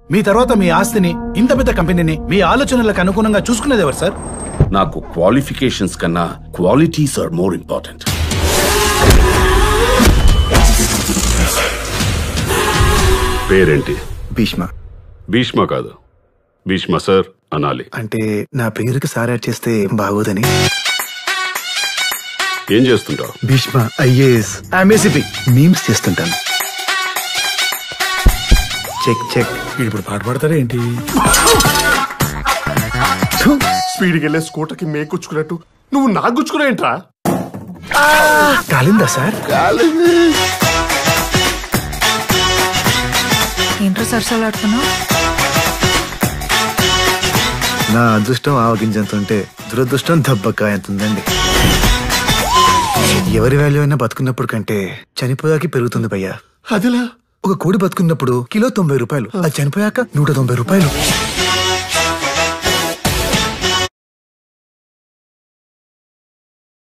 మీ తర్వాత మీ ఆస్తిని ఇంత పెద్ద కంపెనీని మీ ఆలోచనలకు అనుగుణంగా చూసుకునేది ఎవరు సార్ నాకు క్వాలిఫికేషన్స్ కన్నా క్వాలిటీస్ ఆర్ మోర్ ఇంపార్టెంట్ పేరేంటి భీష్మ భీష్మ కాదు భీష్మ సార్ అనాలి అంటే నా పేరుకి సార్ యాడ్ చేస్తే బాగోదని ఏం చేస్తుంటావు భీష్మ ఐఏఎస్ ఎంఏసిపి మీమ్స్ చేస్తుంటాను చెక్ చెక్ ఇప్పుడు పాట పాడతారా ఏంటి స్పీడ్కి వెళ్ళే స్కూటర్కి మేకొచ్చుకున్నట్టు నువ్వు నాకు గుచ్చుకున్నాయంట్రా కాలిందా సార్ ఏంట్రా సరసాలాడుతున్నావు నా అదృష్టం ఆవగింజంత ఉంటే దురదృష్టం దెబ్బకాయ ఎంత ఉందండి ఎవరి వాల్యూ అయినా బతుకున్నప్పుడు కంటే చనిపోయాక పెరుగుతుంది భయ్యా అదిలా ఒక కోడి బతుకున్నప్పుడు కిలో తొంభై రూపాయలు అది చనిపోయాక నూట తొంభై రూపాయలు